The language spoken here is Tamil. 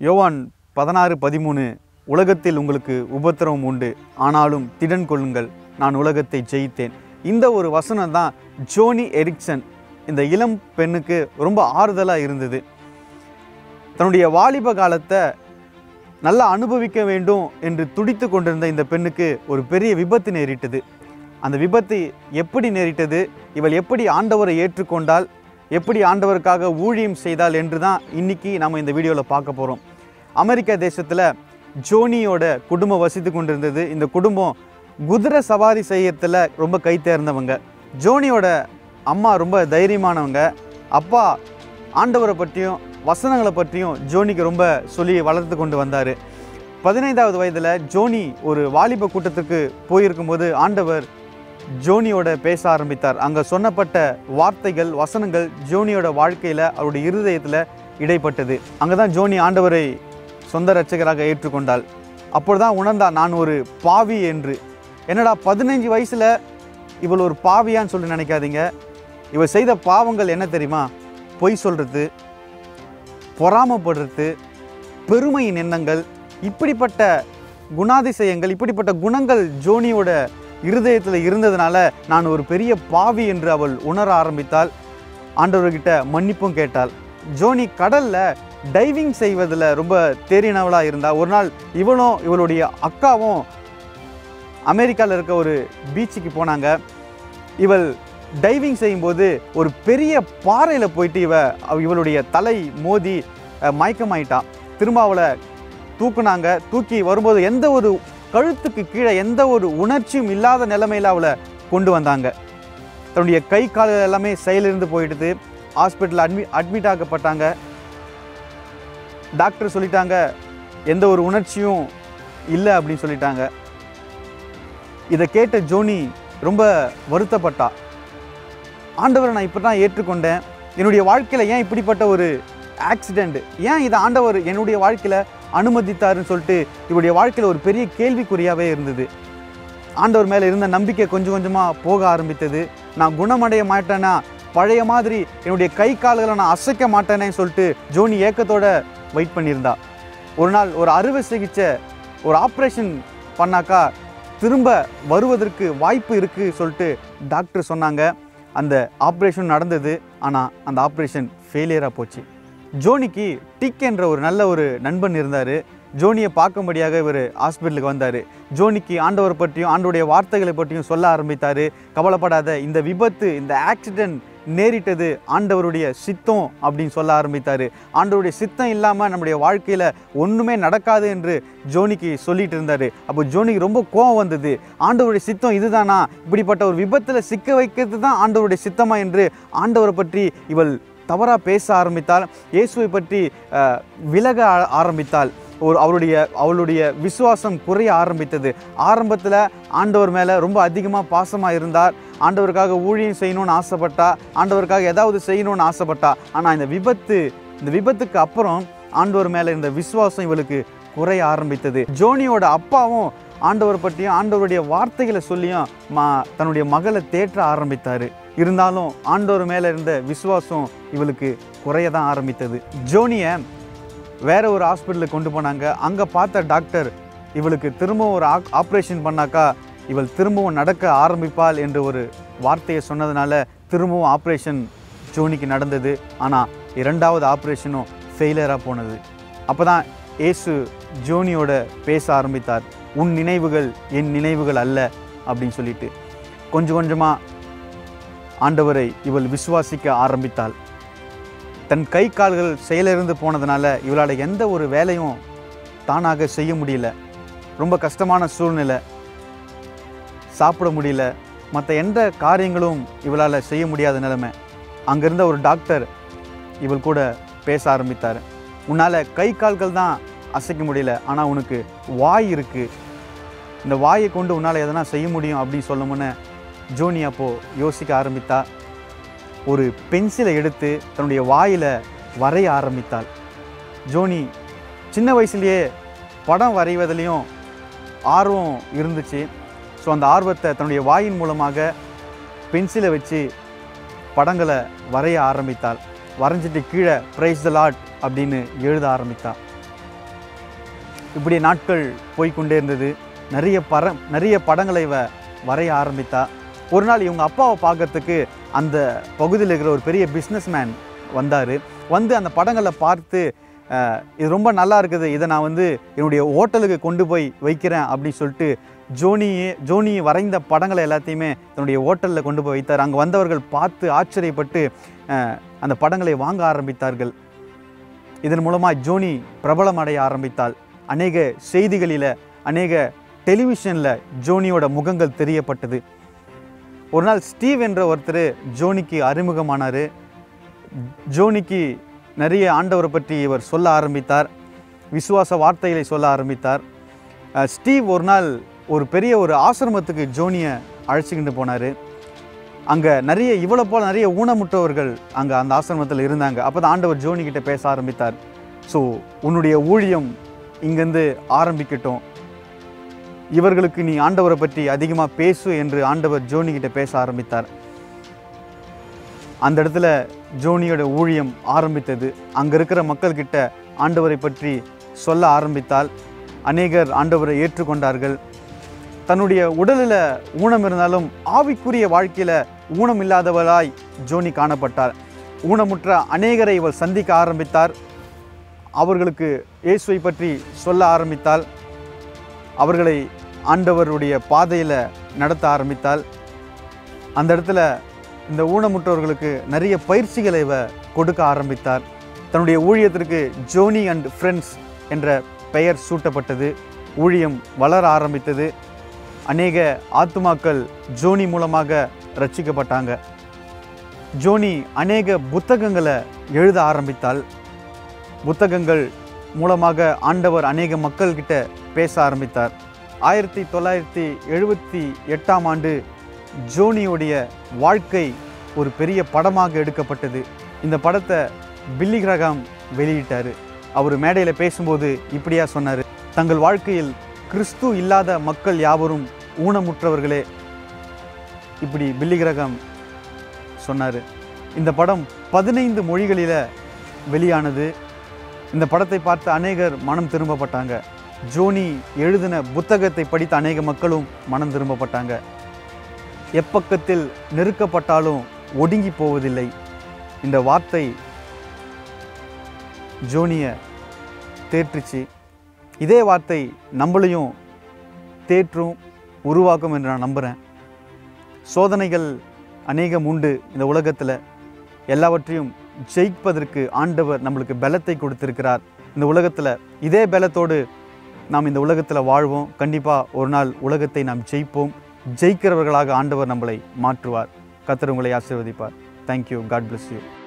யோவான் பதினாறு பதிமூணு உலகத்தில் உங்களுக்கு உபத்திரவம் உண்டு ஆனாலும் திடன் கொள்ளுங்கள் நான் உலகத்தை ஜெயித்தேன் இந்த ஒரு வசனம் தான் ஜோனி எரிக்சன் இந்த இளம் பெண்ணுக்கு ரொம்ப ஆறுதலாக இருந்தது தன்னுடைய வாலிப காலத்தை நல்லா அனுபவிக்க வேண்டும் என்று துடித்து கொண்டிருந்த இந்த பெண்ணுக்கு ஒரு பெரிய விபத்து நேரிட்டது அந்த விபத்து எப்படி நேரிட்டது இவள் எப்படி ஆண்டவரை ஏற்றுக்கொண்டால் எப்படி ஆண்டவருக்காக ஊழியம் செய்தால் என்று தான் இன்னைக்கு நம்ம இந்த வீடியோவில் பார்க்க போகிறோம் அமெரிக்கா தேசத்தில் ஜோனியோட குடும்பம் வசித்து கொண்டிருந்தது இந்த குடும்பம் குதிரை சவாரி செய்யறதுல ரொம்ப கை தேர்ந்தவங்க ஜோனியோட அம்மா ரொம்ப தைரியமானவங்க அப்பா ஆண்டவரை பற்றியும் வசனங்களை பற்றியும் ஜோனிக்கு ரொம்ப சொல்லி வளர்த்து கொண்டு வந்தார் பதினைந்தாவது வயதில் ஜோனி ஒரு வாலிப கூட்டத்துக்கு போயிருக்கும்போது ஆண்டவர் ஜோனியோட பேச ஆரம்பித்தார் அங்கே சொன்னப்பட்ட வார்த்தைகள் வசனங்கள் ஜோனியோட வாழ்க்கையில் அவருடைய இருதயத்தில் இடைப்பட்டது அங்கே தான் ஜோனி ஆண்டவரை சொந்த ரட்சகராக ஏற்றுக்கொண்டாள் அப்பொழுதுதான் உணர்ந்தா நான் ஒரு பாவி என்று என்னடா பதினஞ்சு வயசில் இவள் ஒரு பாவியான்னு சொல்லி நினைக்காதீங்க இவள் செய்த பாவங்கள் என்ன தெரியுமா பொய் சொல்கிறது பொறாமப்படுறது பெருமையின் எண்ணங்கள் இப்படிப்பட்ட குணாதிசயங்கள் இப்படிப்பட்ட குணங்கள் ஜோனியோட இருதயத்தில் இருந்ததுனால நான் ஒரு பெரிய பாவி என்று அவள் உணர ஆரம்பித்தாள் ஆண்டவர்கிட்ட மன்னிப்பும் கேட்டாள் ஜோனி கடல்ல டைவிங் செய்வதில் ரொம்ப தேறினவளாக இருந்தா ஒரு நாள் இவளும் இவளுடைய அக்காவும் அமெரிக்காவில் இருக்க ஒரு பீச்சுக்கு போனாங்க இவள் டைவிங் செய்யும்போது ஒரு பெரிய பாறையில் போயிட்டு இவ அவ- இவளுடைய தலை மோதி அஹ், மயக்கமாயிட்டான் திரும்ப அவளை தூக்குனாங்க தூக்கி வரும்போது எந்த ஒரு கழுத்துக்கு கீழே எந்த ஒரு உணர்ச்சியும் இல்லாத நிலைமையில் அவளை கொண்டு வந்தாங்க தன்னுடைய கை கால்கள் எல்லாமே செயலிருந்து போயிடுது ஹாஸ்பிட்டலில் அட்மி அட்மிட் ஆக்கப்பட்டாங்க டாக்டர் சொல்லிட்டாங்க எந்த ஒரு உணர்ச்சியும் இல்லை அப்படின்னு சொல்லிட்டாங்க இதை கேட்ட ஜோனி ரொம்ப வருத்தப்பட்டா ஆண்டவரை நான் இப்படி தான் ஏற்றுக்கொண்டேன் என்னுடைய வாழ்க்கையில் ஏன் இப்படிப்பட்ட ஒரு ஆக்சிடெண்ட் ஏன் இதை ஆண்டவர் என்னுடைய வாழ்க்கையில் அனுமதித்தாருன்னு சொல்லிட்டு இவருடைய வாழ்க்கையில் ஒரு பெரிய கேள்விக்குறியாகவே இருந்தது ஆண்டவர் மேலே இருந்த நம்பிக்கை கொஞ்சம் கொஞ்சமாக போக ஆரம்பித்தது நான் குணமடைய மாட்டேனா பழைய மாதிரி என்னுடைய கை கால்களை நான் அசைக்க மாட்டேனேன்னு சொல்லிட்டு ஜோனி ஏக்கத்தோட வெயிட் பண்ணியிருந்தா ஒரு நாள் ஒரு அறுவை சிகிச்சை ஒரு ஆப்ரேஷன் பண்ணாக்கா திரும்ப வருவதற்கு வாய்ப்பு இருக்குது சொல்லிட்டு டாக்டர் சொன்னாங்க அந்த ஆப்ரேஷன் நடந்தது ஆனால் அந்த ஆப்ரேஷன் ஃபெயிலியராக போச்சு ஜோனிக்கு டிக் என்ற ஒரு நல்ல ஒரு நண்பன் இருந்தார் ஜோனியை பார்க்கும்படியாக இவர் ஹாஸ்பிட்டலுக்கு வந்தார் ஜோனிக்கு ஆண்டவர் பற்றியும் ஆண்டவருடைய வார்த்தைகளை பற்றியும் சொல்ல ஆரம்பித்தார் கவலைப்படாத இந்த விபத்து இந்த ஆக்சிடென்ட் நேரிட்டது ஆண்டவருடைய சித்தம் அப்படின்னு சொல்ல ஆரம்பித்தார் ஆண்டவருடைய சித்தம் இல்லாமல் நம்முடைய வாழ்க்கையில் ஒன்றுமே நடக்காது என்று ஜோனிக்கு சொல்லிட்டு இருந்தார் அப்போ ஜோனிக்கு ரொம்ப கோவம் வந்தது ஆண்டவருடைய சித்தம் இதுதானா இப்படிப்பட்ட ஒரு விபத்தில் சிக்க வைக்கிறது தான் ஆண்டவருடைய சித்தமா என்று ஆண்டவரை பற்றி இவள் தவறாக பேச ஆரம்பித்தாள் இயேசுவை பற்றி அஹ், விலக ஆ- ஆரம்பித்தாள் ஒரு அவருடைய அவளுடைய விசுவாசம் குறைய ஆரம்பித்தது ஆரம்பத்தில் ஆண்டவர் மேலே ரொம்ப அதிகமாக பாசமாக இருந்தார் ஆண்டவருக்காக ஊழியம் செய்யணும்னு ஆசைப்பட்டா ஆண்டவருக்காக ஏதாவது செய்யணும்னு ஆசைப்பட்டா ஆனால் இந்த விபத்து இந்த விபத்துக்கு அப்புறம் ஆண்டவர் மேலே இருந்த விசுவாசம் இவளுக்கு குறைய ஆரம்பித்தது ஜோனியோட அப்பாவும் ஆண்டவர் பற்றியும் ஆண்டவருடைய வார்த்தைகளை சொல்லியும் மா தன்னுடைய மகளை தேற்ற ஆரம்பித்தார் இருந்தாலும் ஆண்டவர் மேலே இருந்த விசுவாசம் இவளுக்கு குறைய தான் ஆரம்பித்தது ஜோனியை வேற ஒரு ஹாஸ்பிட்டலுக்கு கொண்டு போனாங்க அங்கே பார்த்த டாக்டர் இவளுக்கு திரும்பவும் ஒரு ஆப்ரேஷன் பண்ணாக்கா இவள் திரும்பவும் நடக்க ஆரம்பிப்பாள் என்று ஒரு வார்த்தையை சொன்னதுனால திரும்பவும் ஆப்ரேஷன் ஜோனிக்கு நடந்தது ஆனால் இரண்டாவது ஆப்ரேஷனும் ஃபெயிலியராக போனது அப்போ தான் ஏசு ஜோனியோட பேச ஆரம்பித்தார் உன் நினைவுகள் என் நினைவுகள் அல்ல அப்படின்னு சொல்லிட்டு கொஞ்சம் கொஞ்சமாக ஆண்டவரை இவள் விசுவாசிக்க ஆரம்பித்தாள் தன் கை கால்கள் செயலிழந்து போனதுனால இவளால் எந்த ஒரு வேலையும் தானாக செய்ய முடியல ரொம்ப கஷ்டமான சூழ்நிலை சாப்பிட முடியல மற்ற எந்த காரியங்களும் இவளால் செய்ய முடியாத நிலைமை அங்கிருந்த ஒரு டாக்டர் இவள் கூட பேச ஆரம்பித்தார் உன்னால் கை கால்கள் தான் அசைக்க முடியல ஆனால் உனக்கு வாய் இருக்குது இந்த வாயை கொண்டு உன்னால் எதனா செய்ய முடியும் அப்படின்னு சொல்ல முன்னே ஜோனி அப்போது யோசிக்க ஆரம்பித்தா ஒரு பென்சிலை எடுத்து தன்னுடைய வாயில் வரைய ஆரம்பித்தாள் ஜோனி சின்ன வயசுலேயே படம் வரைவதிலையும் ஆர்வம் இருந்துச்சு ஸோ அந்த ஆர்வத்தை தன்னுடைய வாயின் மூலமாக பென்சிலை வச்சு படங்களை வரைய ஆரம்பித்தாள் வரைஞ்சிட்டு கீழே ப்ரைஸ் த லாட் அப்படின்னு எழுத ஆரம்பித்தாள் இப்படி நாட்கள் போய்க்கொண்டே இருந்தது நிறைய பர நிறைய படங்களை இவ வரைய ஆரம்பித்தா ஒரு நாள் இவங்க அப்பாவை பார்க்கறதுக்கு அந்த பகுதியில் இருக்கிற ஒரு பெரிய பிஸ்னஸ்மேன் வந்தார் வந்து அந்த படங்களை பார்த்து அஹ், இது ரொம்ப நல்லா இருக்குது இதை நான் வந்து என்னுடைய ஹோட்டலுக்கு கொண்டு போய் வைக்கிறேன் அப்படின்னு சொல்லிட்டு ஜோனியே ஜோனி வரைந்த படங்களை எல்லாத்தையுமே தன்னுடைய ஹோட்டலில் கொண்டு போய் வைத்தார் அங்கே வந்தவர்கள் பார்த்து ஆச்சரியப்பட்டு அஹ், அந்த படங்களை வாங்க ஆரம்பித்தார்கள் இதன் மூலமாக ஜோனி பிரபலம் அடைய ஆரம்பித்தாள் அநேக செய்திகளில் அநேக டெலிவிஷனில் ஜோனியோட முகங்கள் தெரியப்பட்டது ஒரு நாள் ஸ்டீவ் என்ற ஒருத்தர் ஜோனிக்கு அறிமுகமானார் ஜோனிக்கு நிறைய ஆண்டவரை பற்றி இவர் சொல்ல ஆரம்பித்தார் விசுவாச வார்த்தைகளை சொல்ல ஆரம்பித்தார் அஹ், ஸ்டீவ் ஒரு நாள் ஒரு பெரிய ஒரு ஆசிரமத்துக்கு ஜோனியை அழைச்சிக்கிட்டு போனார் அங்கே நிறைய இவ்வளோ போல் நிறைய ஊனமுற்றவர்கள் அங்கே அந்த ஆசிரமத்தில் இருந்தாங்க அப்போ தான் ஆண்டவர் ஜோனி கிட்ட பேச ஆரம்பித்தார் ஸோ உன்னுடைய ஊழியம் இங்கேருந்து ஆரம்பிக்கட்டும் இவர்களுக்கு நீ ஆண்டவரை பற்றி அதிகமாக பேசு என்று ஆண்டவர் ஜோனி கிட்ட பேச ஆரம்பித்தார் அந்த இடத்துல ஜோனியோட ஊழியம் ஆரம்பித்தது அங்கே இருக்கிற மக்கள்கிட்ட ஆண்டவரை பற்றி சொல்ல ஆரம்பித்தால் அநேகர் ஆண்டவரை ஏற்றுக்கொண்டார்கள் தன்னுடைய உடலில் ஊனம் இருந்தாலும் ஆவிக்குரிய வாழ்க்கையில் ஊனம் இல்லாதவளாய் ஜோனி காணப்பட்டார் ஊனமுற்ற அநேகரை இவள் சந்திக்க ஆரம்பித்தார் அவர்களுக்கு இயேசுவை பற்றி சொல்ல ஆரம்பித்தால் அவர்களை ஆண்டவருடைய பாதையில் நடத்த ஆரம்பித்தால் அந்த இடத்துல இந்த ஊனமுற்றவர்களுக்கு நிறைய பயிற்சிகளை இவ கொடுக்க ஆரம்பித்தார் தன்னுடைய ஊழியத்திற்கு ஜோனி அண்ட் ஃப்ரெண்ட்ஸ் என்ற பெயர் சூட்டப்பட்டது ஊழியம் வளர ஆரம்பித்தது அநேக ஆத்துமாக்கள் ஜோனி மூலமாக ரட்சிக்கப்பட்டாங்க ஜோனி அநேக புத்தகங்களை எழுத ஆரம்பித்தால் புத்தகங்கள் மூலமாக ஆண்டவர் அநேக மக்கள்கிட்ட பேச ஆரம்பித்தார் ஆயிரத்தி தொள்ளாயிரத்தி எழுபத்தி எட்டாம் ஆண்டு ஜோனியுடைய வாழ்க்கை ஒரு பெரிய படமாக எடுக்கப்பட்டது இந்த படத்தை பில்லி கிரகாம் வெளியிட்டார் அவர் மேடையில் பேசும்போது இப்படியா சொன்னார் தங்கள் வாழ்க்கையில் கிறிஸ்து இல்லாத மக்கள் யாவரும் ஊனமுற்றவர்களே இப்படி பில்லி கிரகாம் சொன்னார் இந்த படம் பதினைந்து மொழிகளில் வெளியானது இந்த படத்தை பார்த்து அநேகர் மனம் திரும்பப்பட்டாங்க ஜோனி எழுதின புத்தகத்தை படித்த அநேக மக்களும் மனம் திரும்பப்பட்டாங்க எப்பக்கத்தில் நெருக்கப்பட்டாலும் ஒடுங்கி போவதில்லை இந்த வார்த்தை ஜோனியை தேற்றுச்சு இதே வார்த்தை நம்மளையும் தேற்றும் உருவாக்கும் என்று நான் நம்புகிறேன் சோதனைகள் அநேகம் உண்டு இந்த உலகத்தில் எல்லாவற்றையும் ஜெயிப்பதற்கு ஆண்டவர் நம்மளுக்கு பலத்தை கொடுத்திருக்கிறார் இந்த உலகத்தில் இதே பலத்தோடு நாம் இந்த உலகத்தில் வாழ்வோம் கண்டிப்பாக ஒரு நாள் உலகத்தை நாம் ஜெயிப்போம் ஜெயிக்கிறவர்களாக ஆண்டவர் நம்மளை மாற்றுவார் கத்தர் உங்களை ஆசீர்வதிப்பார் தேங்க்யூ காட் bless யூ